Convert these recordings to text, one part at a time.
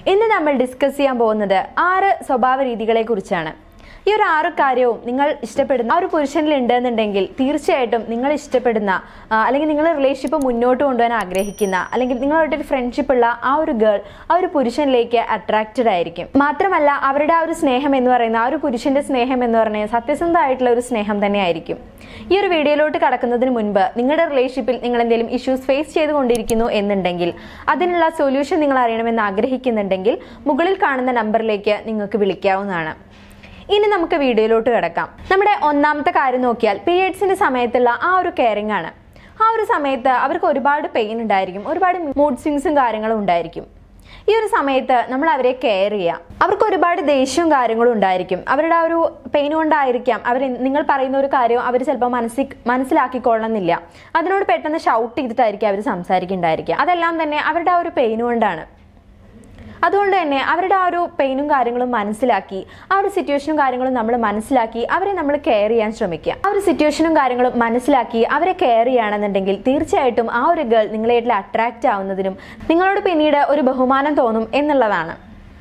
ഇന്ന് നമ്മൾ ഡിസ്കസ് ചെയ്യാൻ പോകുന്നത് ആറ് സ്വഭാവ രീതികളെ കുറിച്ചാണ് ഈ ഒരു ആറ് കാര്യവും നിങ്ങൾ ഇഷ്ടപ്പെടുന്ന ആ ഒരു പുരുഷനിൽ ഉണ്ടെന്നുണ്ടെങ്കിൽ തീർച്ചയായിട്ടും നിങ്ങൾ ഇഷ്ടപ്പെടുന്ന ആ, അല്ലെങ്കിൽ നിങ്ങൾ റിലേഷൻഷിപ്പ് മുന്നോട്ട് കൊണ്ടുപോകാൻ ആഗ്രഹിക്കുന്ന അല്ലെങ്കിൽ നിങ്ങളായിട്ടൊരു ഫ്രണ്ട്ഷിപ്പ് ഉള്ള ആ ഒരു ഗേൾ ആ ഒരു പുരുഷനിലേക്ക് അട്രാക്റ്റഡ് ആയിരിക്കും മാത്രമല്ല അവരുടെ ആ ഒരു സ്നേഹം എന്ന് പറയുന്ന ആ ഒരു പുരുഷന്റെ സ്നേഹം എന്ന് പറയുന്നത് സത്യസന്ധമായിട്ടുള്ള ഒരു സ്നേഹം തന്നെ ആയിരിക്കും ഈ ഒരു വീഡിയോയിലോട്ട് കടക്കുന്നതിന് മുൻപ് നിങ്ങളുടെ റിലേഷൻഷിപ്പിൽ നിങ്ങൾ എന്തെങ്കിലും ഇഷ്യൂസ് ഫേസ് ചെയ്തുകൊണ്ടിരിക്കുന്നു എന്നുണ്ടെങ്കിൽ അതിനുള്ള സൊല്യൂഷൻ നിങ്ങൾ അറിയണമെന്ന് ആഗ്രഹിക്കുന്നുണ്ടെങ്കിൽ മുകളിൽ കാണുന്ന നമ്പറിലേക്ക് നിങ്ങൾക്ക് വിളിക്കാവുന്നതാണ് ഇനി നമുക്ക് വീഡിയോയിലോട്ട് കിടക്കാം നമ്മുടെ ഒന്നാമത്തെ കാര്യം നോക്കിയാൽ പീരിയഡ്സിന്റെ സമയത്തുള്ള ആ ഒരു കെയറിംഗ് ആണ് ആ ഒരു സമയത്ത് അവർക്ക് ഒരുപാട് പെയിൻ ഉണ്ടായിരിക്കും ഒരുപാട് മൂഡ് സ്വിങ്സും കാര്യങ്ങളും ഉണ്ടായിരിക്കും ഈ ഒരു സമയത്ത് നമ്മൾ അവരെ കെയർ ചെയ്യാം അവർക്ക് ഒരുപാട് ദേഷ്യവും കാര്യങ്ങളും ഉണ്ടായിരിക്കും അവരുടെ ആ ഒരു പെയിൻ കൊണ്ടായിരിക്കാം അവർ നിങ്ങൾ പറയുന്ന ഒരു കാര്യം അവർ ചിലപ്പോൾ മനസ്സിൽ മനസ്സിലാക്കിക്കൊള്ളണമെന്നില്ല അതിനോട് പെട്ടെന്ന് ഷൗട്ട് ചെയ്തിട്ടായിരിക്കും അവർ സംസാരിക്കുന്നുണ്ടായിരിക്കുക അതെല്ലാം തന്നെ അവരുടെ ആ ഒരു പെയിൻ കൊണ്ടാണ് അതുകൊണ്ട് തന്നെ അവരുടെ ആ ഒരു പെയിനും കാര്യങ്ങളും മനസ്സിലാക്കി ആ ഒരു സിറ്റുവേഷനും കാര്യങ്ങളും നമ്മൾ മനസ്സിലാക്കി അവരെ നമ്മൾ കെയർ ചെയ്യാൻ ശ്രമിക്കുക ആ ഒരു സിറ്റുവേഷനും കാര്യങ്ങളും മനസ്സിലാക്കി അവരെ കെയർ ചെയ്യുകയാണെന്നുണ്ടെങ്കിൽ തീർച്ചയായിട്ടും ആ ഒരു ഗേൾ നിങ്ങളായിട്ട് അട്രാക്റ്റ് ആവുന്നതിനും നിങ്ങളോട് പിന്നീട് ഒരു ബഹുമാനം തോന്നും എന്നുള്ളതാണ്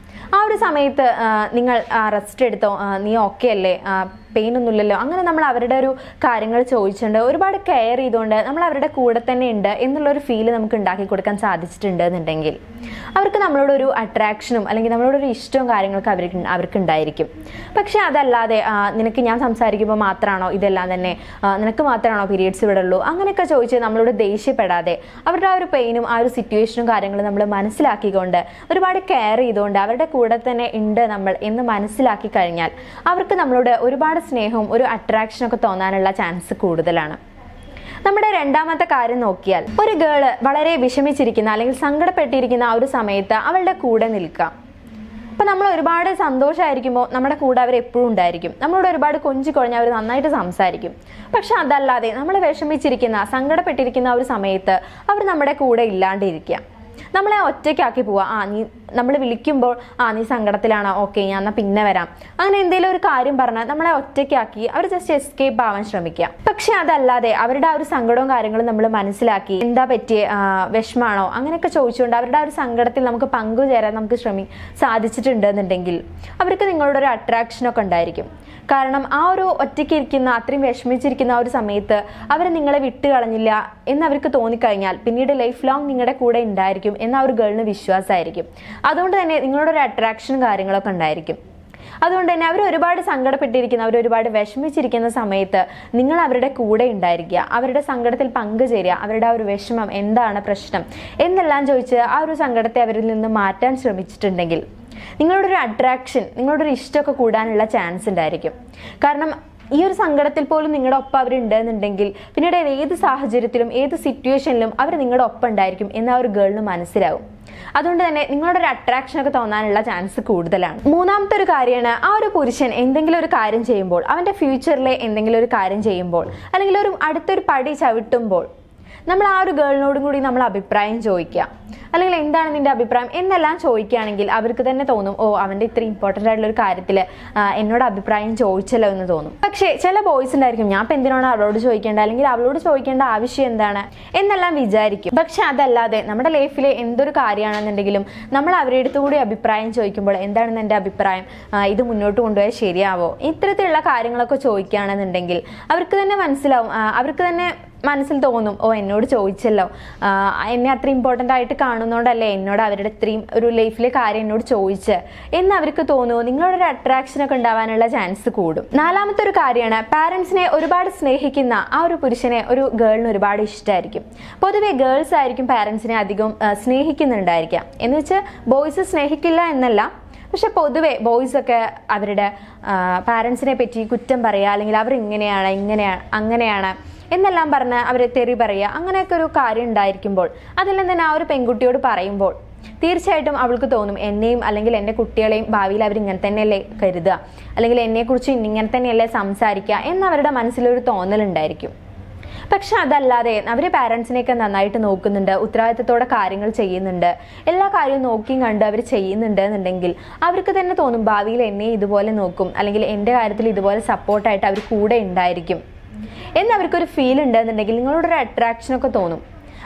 ആ ഒരു സമയത്ത് ആ, നിങ്ങൾ റെസ്റ്റ് എടുത്തോ ആ, നീ ഓക്കെ അല്ലേ പെയിൻ ഒന്നുമില്ലല്ലോ അങ്ങനെ നമ്മൾ അവരുടെ ഒരു കാര്യങ്ങൾ ചോദിച്ചിട്ടുണ്ട് ഒരുപാട് കെയർ ചെയ്തുകൊണ്ട് നമ്മൾ അവരുടെ കൂടെ തന്നെ ഉണ്ട് എന്നുള്ളൊരു ഫീല് നമുക്ക് ഉണ്ടാക്കി കൊടുക്കാൻ സാധിച്ചിട്ടുണ്ട് എന്നുണ്ടെങ്കിൽ അവർക്ക് നമ്മളോട് ഒരു അട്രാക്ഷനും അല്ലെങ്കിൽ നമ്മളോട് ഒരു ഇഷ്ടവും കാര്യങ്ങളൊക്കെ അവർക്ക് അവർക്ക് ഉണ്ടായിരിക്കും പക്ഷെ അതല്ലാതെ ആ, നിനക്ക് ഞാൻ സംസാരിക്കുമ്പോൾ മാത്രമാണോ ഇതെല്ലാം തന്നെ ആ, നിനക്ക് മാത്രമാണോ പീരീഡ്സ് ഇവിടെ ഉള്ളൂ അങ്ങനെയൊക്കെ ചോദിച്ച് നമ്മളോട് ദേഷ്യപ്പെടാതെ അവരുടെ ആ ഒരു പെയിനും ആ ഒരു സിറ്റുവേഷനും കാര്യങ്ങളും നമ്മൾ മനസ്സിലാക്കിക്കൊണ്ട് ഒരുപാട് കെയർ ചെയ്തുകൊണ്ട് അവരുടെ കൂടെ തന്നെ ഉണ്ട് നമ്മൾ എന്ന് മനസ്സിലാക്കി കഴിഞ്ഞാൽ അവർക്ക് നമ്മളോട് ഒരുപാട് സ്നേഹവും ഒരു അട്രാക്ഷനും ഒക്കെ തോന്നാനുള്ള ചാൻസ് കൂടുതലാണ് നമ്മുടെ രണ്ടാമത്തെ കാര്യം നോക്കിയാൽ ഒരു ഗേള് വളരെ വിഷമിച്ചിരിക്കുന്ന അല്ലെങ്കിൽ സങ്കടപ്പെട്ടിരിക്കുന്ന ആ ഒരു സമയത്ത് അവളുടെ കൂടെ നിൽക്കാം അപ്പൊ നമ്മൾ ഒരുപാട് സന്തോഷമായിരിക്കുമ്പോൾ നമ്മുടെ കൂടെ അവർ എപ്പോഴും ഉണ്ടായിരിക്കും നമ്മളോട് ഒരുപാട് കൊഞ്ചി കുഴഞ്ഞ് അവർ നന്നായിട്ട് സംസാരിക്കും പക്ഷെ അതല്ലാതെ നമ്മൾ വിഷമിച്ചിരിക്കുന്ന സങ്കടപ്പെട്ടിരിക്കുന്ന ആ ഒരു സമയത്ത് അവർ നമ്മുടെ കൂടെ ഇല്ലാണ്ടിരിക്കുക നമ്മളെ ഒറ്റയ്ക്കാക്കി പോവാ ആ നീ നമ്മൾ വിളിക്കുമ്പോൾ ആ നീ സങ്കടത്തിലാണോ ഓക്കെ ഞാൻ എന്നാ പിന്നെ വരാം അങ്ങനെ എന്തെങ്കിലും ഒരു കാര്യം പറഞ്ഞാൽ നമ്മളെ ഒറ്റയ്ക്കാക്കി അവർ ജസ്റ്റ് എസ്കേപ്പ് ആവാൻ ശ്രമിക്കുക പക്ഷെ അതല്ലാതെ അവരുടെ ആ ഒരു സങ്കടവും കാര്യങ്ങളും നമ്മൾ മനസ്സിലാക്കി എന്താ പറ്റിയ വിഷമാണോ അങ്ങനെയൊക്കെ ചോദിച്ചുകൊണ്ട് അവരുടെ ആ ഒരു സങ്കടത്തിൽ നമുക്ക് പങ്കുചേരാൻ നമുക്ക് ശ്രമി സാധിച്ചിട്ടുണ്ട് എന്നുണ്ടെങ്കിൽ അവർക്ക് നിങ്ങളോട് ഒരു അട്രാക്ഷനൊക്കെ ഉണ്ടായിരിക്കും കാരണം ആ ഒരു ഒറ്റയ്ക്ക് ഇരിക്കുന്ന അത്രയും വിഷമിച്ചിരിക്കുന്ന ആ ഒരു സമയത്ത് അവർ നിങ്ങളെ വിട്ട് കളഞ്ഞില്ല എന്ന് അവർക്ക് തോന്നിക്കഴിഞ്ഞാൽ പിന്നീട് ലൈഫ് ലോങ് നിങ്ങളുടെ കൂടെ ഉണ്ടായിരിക്കും എന്ന ആ ഒരു ഗേളിന് വിശ്വാസമായിരിക്കും അതുകൊണ്ട് തന്നെ നിങ്ങളോടൊരു അട്രാക്ഷനും കാര്യങ്ങളൊക്കെ ഉണ്ടായിരിക്കും അതുകൊണ്ട് തന്നെ അവർ ഒരുപാട് സങ്കടപ്പെട്ടിരിക്കുന്ന അവർ ഒരുപാട് വിഷമിച്ചിരിക്കുന്ന സമയത്ത് നിങ്ങൾ അവരുടെ കൂടെ ഉണ്ടായിരിക്കുക അവരുടെ സങ്കടത്തിൽ പങ്കുചേരുക അവരുടെ ആ ഒരു വിഷമം എന്താണ് പ്രശ്നം എന്നെല്ലാം ചോദിച്ച് ആ ഒരു സങ്കടത്തെ അവരിൽ നിന്ന് മാറ്റാൻ ശ്രമിച്ചിട്ടുണ്ടെങ്കിൽ നിങ്ങളുടെ ഒരു അട്രാക്ഷൻ നിങ്ങളുടെ ഒരു ഇഷ്ടമൊക്കെ കൂടാനുള്ള ചാൻസ് ഉണ്ടായിരിക്കും കാരണം ഈ ഒരു സങ്കടത്തിൽ പോലും നിങ്ങളുടെ ഒപ്പം അവരുണ്ട് എന്നുണ്ടെങ്കിൽ പിന്നീട് ഏത് സാഹചര്യത്തിലും ഏത് സിറ്റുവേഷനിലും അവർ നിങ്ങളുടെ ഒപ്പം ഉണ്ടായിരിക്കും എന്ന് ആ ഒരു ഗേളിന് മനസ്സിലാവും അതുകൊണ്ട് തന്നെ നിങ്ങളുടെ ഒരു അട്രാക്ഷൻ ഒക്കെ തോന്നാനുള്ള ചാൻസ് കൂടുതലാണ് മൂന്നാമത്തെ ഒരു കാര്യമാണ് ആ ഒരു പുരുഷൻ എന്തെങ്കിലും ഒരു കാര്യം ചെയ്യുമ്പോൾ അവന്റെ ഫ്യൂച്ചറിലെ എന്തെങ്കിലും ഒരു കാര്യം ചെയ്യുമ്പോൾ അല്ലെങ്കിൽ ഒരു അടുത്തൊരു പടി ചവിട്ടുമ്പോൾ നമ്മൾ ആ ഒരു ഗേളിനോടും കൂടി നമ്മൾ അഭിപ്രായം ചോദിക്കുക അല്ലെങ്കിൽ എന്താണ് നിന്റെ അഭിപ്രായം എന്നെല്ലാം ചോദിക്കുകയാണെങ്കിൽ അവർക്ക് തന്നെ തോന്നും ഓ അവന്റെ ഇത്ര ഇമ്പോർട്ടൻ്റ് ആയിട്ടുള്ള ഒരു കാര്യത്തിൽ എന്നോട് അഭിപ്രായം ചോദിച്ചല്ലോ എന്ന് തോന്നും പക്ഷേ ചില ബോയ്സ് ഉണ്ടായിരിക്കും ഞാൻ ഇപ്പം എന്തിനാണ് അവളോട് ചോദിക്കേണ്ട അല്ലെങ്കിൽ അവളോട് ചോദിക്കേണ്ട ആവശ്യം എന്താണ് എന്നെല്ലാം വിചാരിക്കും പക്ഷെ അതല്ലാതെ നമ്മുടെ ലൈഫിലെ എന്തൊരു കാര്യമാണെന്നുണ്ടെങ്കിലും നമ്മൾ അവരുടെ അടുത്ത് കൂടി അഭിപ്രായം ചോദിക്കുമ്പോൾ എന്താണ് എൻ്റെ അഭിപ്രായം ആ, ഇത് മുന്നോട്ട് കൊണ്ടുപോയാൽ ശരിയാവോ ഇത്തരത്തിലുള്ള കാര്യങ്ങളൊക്കെ ചോദിക്കുകയാണെന്നുണ്ടെങ്കിൽ അവർക്ക് തന്നെ മനസ്സിലാവും ആ, അവർക്ക് തന്നെ മനസ്സിൽ തോന്നും ഓ എന്നോട് ചോദിച്ചല്ലോ ആ, എന്നെ അത്ര ഇമ്പോർട്ടൻ്റ് ആയിട്ട് കാണുന്നതുകൊണ്ടല്ലേ എന്നോട് അവരുടെ ഇത്രയും ഒരു ലൈഫിലെ കാര്യം എന്നോട് ചോദിച്ച് എന്ന് അവർക്ക് തോന്നുമോ നിങ്ങളോടൊരു അട്രാക്ഷൻ ഒക്കെ ഉണ്ടാവാനുള്ള ചാൻസ് കൂടും നാലാമത്തെ ഒരു കാര്യമാണ് പാരൻസിനെ ഒരുപാട് സ്നേഹിക്കുന്ന ആ ഒരു പുരുഷനെ ഒരു ഗേളിന് ഒരുപാട് ഇഷ്ടമായിരിക്കും പൊതുവെ ഗേൾസ് ആയിരിക്കും പാരൻസിനെ അധികം ആ, സ്നേഹിക്കുന്നുണ്ടായിരിക്കാം എന്ന് വെച്ചാൽ ബോയ്സ് സ്നേഹിക്കില്ല എന്നല്ല പക്ഷെ പൊതുവെ ബോയ്സ് ഒക്കെ അവരുടെ പാരൻസിനെ പറ്റി കുറ്റം പറയുക അല്ലെങ്കിൽ അവർ ഇങ്ങനെയാണ് ഇങ്ങനെയാണ് അങ്ങനെയാണ് എന്നെല്ലാം പറഞ്ഞ് അവരെ തെറി പറയുക അങ്ങനെയൊക്കെ ഒരു കാര്യം ഉണ്ടായിരിക്കുമ്പോൾ അതെല്ലാം തന്നെ ആ ഒരു പെൺകുട്ടിയോട് പറയുമ്പോൾ തീർച്ചയായിട്ടും അവൾക്ക് തോന്നും എന്നെയും അല്ലെങ്കിൽ എൻ്റെ കുട്ടികളെയും ഭാവിയിൽ അവർ ഇങ്ങനെ തന്നെയല്ലേ കരുതുക അല്ലെങ്കിൽ എന്നെക്കുറിച്ച് ഇങ്ങനെ തന്നെയല്ലേ സംസാരിക്കുക എന്ന് അവരുടെ മനസ്സിലൊരു തോന്നലുണ്ടായിരിക്കും പക്ഷെ അതല്ലാതെ അവർ പാരൻസിനെയൊക്കെ നന്നായിട്ട് നോക്കുന്നുണ്ട് ഉത്തരവാദിത്തത്തോടെ കാര്യങ്ങൾ ചെയ്യുന്നുണ്ട് എല്ലാ കാര്യവും നോക്കിയും കണ്ട് അവർ ചെയ്യുന്നുണ്ട് എന്നുണ്ടെങ്കിൽ അവർക്ക് തന്നെ തോന്നും ഭാവിയിൽ എന്നെ ഇതുപോലെ നോക്കും അല്ലെങ്കിൽ എൻ്റെ കാര്യത്തിൽ ഇതുപോലെ സപ്പോർട്ടായിട്ട് അവർ കൂടെ ഉണ്ടായിരിക്കും എന്ന് അവർക്കൊരു ഫീൽ ഉണ്ടെന്നുണ്ടെങ്കിൽ നിങ്ങളോടൊരു അട്രാക്ഷനൊക്കെ തോന്നും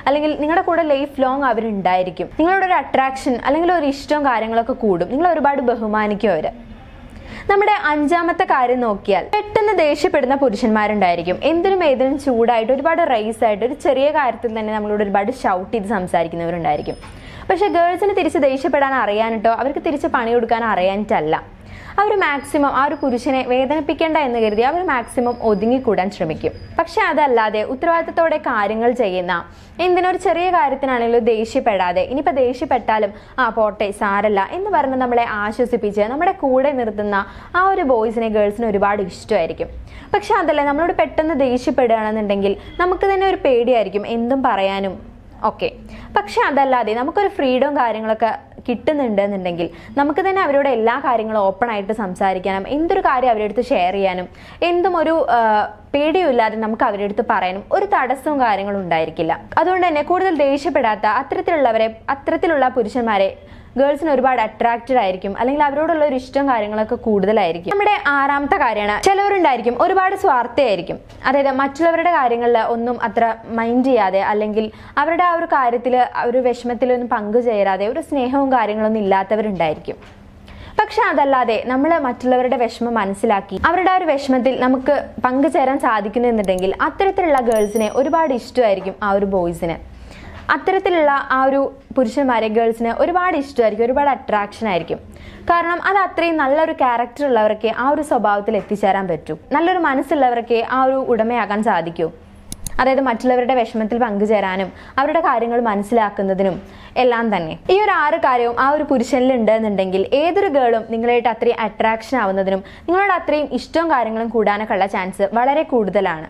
അല്ലെങ്കിൽ നിങ്ങളുടെ കൂടെ ലൈഫ് ലോങ് അവരുണ്ടായിരിക്കും നിങ്ങളോട് ഒരു അട്രാക്ഷൻ അല്ലെങ്കിൽ ഒരു ഇഷ്ടവും കാര്യങ്ങളൊക്കെ കൂടും നിങ്ങൾ ഒരുപാട് ബഹുമാനിക്കും അവര് നമ്മുടെ അഞ്ചാമത്തെ കാര്യം നോക്കിയാൽ പെട്ടെന്ന് ദേഷ്യപ്പെടുന്ന പുരുഷന്മാരുണ്ടായിരിക്കും എന്തിനും ഏതിനും ചൂടായിട്ട് ഒരുപാട് റൈസ് ആയിട്ട് ഒരു ചെറിയ കാര്യത്തിൽ തന്നെ നമ്മളോട് ഒരുപാട് ഷൗട്ട് ചെയ്ത് സംസാരിക്കുന്നവരുണ്ടായിരിക്കും പക്ഷെ ഗേൾസിന് തിരിച്ച് ദേഷ്യപ്പെടാൻ അറിയാനിട്ടോ അവർക്ക് തിരിച്ച് പണി കൊടുക്കാൻ അറിയാനിട്ടല്ല അവർ മാക്സിമം ആ ഒരു പുരുഷനെ വേദനിപ്പിക്കേണ്ട എന്ന് കരുതി അവർ മാക്സിമം ഒതുങ്ങിക്കൂടാൻ ശ്രമിക്കും പക്ഷെ അതല്ലാതെ ഉത്തരവാദിത്തത്തോടെ കാര്യങ്ങൾ ചെയ്യുന്ന എന്തിനൊരു ചെറിയ കാര്യത്തിനാണെങ്കിലും ദേഷ്യപ്പെടാതെ ഇനിയിപ്പോൾ ദേഷ്യപ്പെട്ടാലും ആ പോട്ടെ സാരല്ല എന്ന് പറഞ്ഞ് നമ്മളെ ആശ്വസിപ്പിച്ച് നമ്മുടെ കൂടെ നിർത്തുന്ന ആ ഒരു ബോയ്സിനെ ഗേൾസിന് ഒരുപാട് ഇഷ്ടമായിരിക്കും പക്ഷെ അതല്ല നമ്മളോട് പെട്ടെന്ന് ദേഷ്യപ്പെടുകയാണെന്നുണ്ടെങ്കിൽ നമുക്ക് തന്നെ ഒരു പേടിയായിരിക്കും എന്തും പറയാനും ഓക്കെ പക്ഷെ അതല്ലാതെ നമുക്കൊരു ഫ്രീഡവും കാര്യങ്ങളൊക്കെ കിട്ടുന്നുണ്ട് എന്നുണ്ടെങ്കിൽ നമുക്ക് തന്നെ അവരോട് എല്ലാ കാര്യങ്ങളും ഓപ്പൺ ആയിട്ട് സംസാരിക്കാനും എന്തൊരു കാര്യം അവരുടെ അടുത്ത് ഷെയർ ചെയ്യാനും എന്തും ഒരു ആ, പേടിയുമില്ലാതെ നമുക്ക് അവരുടെ അടുത്ത് പറയാനും ഒരു തടസ്സവും കാര്യങ്ങളും ഉണ്ടായിരിക്കില്ല അതുകൊണ്ട് തന്നെ കൂടുതൽ ദേഷ്യപ്പെടാത്ത അത്തരത്തിലുള്ളവരെ അത്തരത്തിലുള്ള പുരുഷന്മാരെ ഗേൾസിന് ഒരുപാട് അട്രാക്റ്റഡ് ആയിരിക്കും അല്ലെങ്കിൽ അവരോടുള്ള ഒരു ഇഷ്ടം കാര്യങ്ങളൊക്കെ കൂടുതലായിരിക്കും നമ്മുടെ ആറാമത്തെ കാര്യമാണ് ചിലവരുണ്ടായിരിക്കും ഒരുപാട് സ്വാർത്ഥയായിരിക്കും അതായത് മറ്റുള്ളവരുടെ കാര്യങ്ങളിൽ ഒന്നും അത്ര മൈൻഡ് ചെയ്യാതെ അല്ലെങ്കിൽ അവരുടെ ആ ഒരു കാര്യത്തിൽ ഒരു വിഷമത്തിലൊന്നും പങ്കുചേരാതെ ഒരു സ്നേഹവും കാര്യങ്ങളൊന്നും ഇല്ലാത്തവരുണ്ടായിരിക്കും പക്ഷെ അതല്ലാതെ നമ്മൾ മറ്റുള്ളവരുടെ വിഷമം മനസ്സിലാക്കി അവരുടെ ആ ഒരു വിഷമത്തിൽ നമുക്ക് പങ്കുചേരാൻ സാധിക്കുന്നുണ്ടെങ്കിൽ അത്തരത്തിലുള്ള ഗേൾസിനെ ഒരുപാട് ഇഷ്ടമായിരിക്കും ആ ഒരു ബോയ്സിന് അത്തരത്തിലുള്ള ആ ഒരു പുരുഷന്മാരെ ഗേൾസിന് ഒരുപാട് ഇഷ്ടമായിരിക്കും ഒരുപാട് അട്രാക്ഷൻ ആയിരിക്കും കാരണം അത് അത്രയും നല്ലൊരു ക്യാരക്ടർ ഉള്ളവർക്ക് ആ ഒരു സ്വഭാവത്തിൽ എത്തിച്ചേരാൻ പറ്റൂ നല്ലൊരു മനസ്സുള്ളവർക്ക് ആ ഒരു ഉടമയാകാൻ സാധിക്കൂ അതായത് മറ്റുള്ളവരുടെ വിഷമത്തിൽ പങ്കുചേരാനും അവരുടെ കാര്യങ്ങൾ മനസ്സിലാക്കുന്നതിനും എല്ലാം തന്നെ ഈ ഒരു ആറ് കാര്യവും ആ ഒരു പുരുഷനിൽ ഉണ്ട് എന്നുണ്ടെങ്കിൽ ഏതൊരു ഗേളും നിങ്ങളായിട്ട് അത്രയും അട്രാക്ഷൻ ആവുന്നതിനും നിങ്ങളോട് അത്രയും ഇഷ്ടവും കാര്യങ്ങളും കൂടാനൊക്കെ ഉള്ള ചാൻസ് വളരെ കൂടുതലാണ്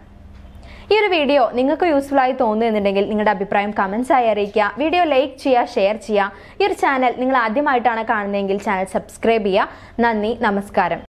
ഈ ഒരു വീഡിയോ നിങ്ങൾക്ക് യൂസ്ഫുൾ ആയി തോന്നുന്നുണ്ടെങ്കിൽ നിങ്ങളുടെ അഭിപ്രായം കമൻസ് ആയി അറിയിക്കുക വീഡിയോ ലൈക്ക് ചെയ്യുക ഷെയർ ചെയ്യുക ഈ ഒരു ചാനൽ നിങ്ങൾ ആദ്യമായിട്ടാണ് കാണുന്നതെങ്കിൽ ചാനൽ സബ്സ്ക്രൈബ് ചെയ്യുക നന്ദി നമസ്കാരം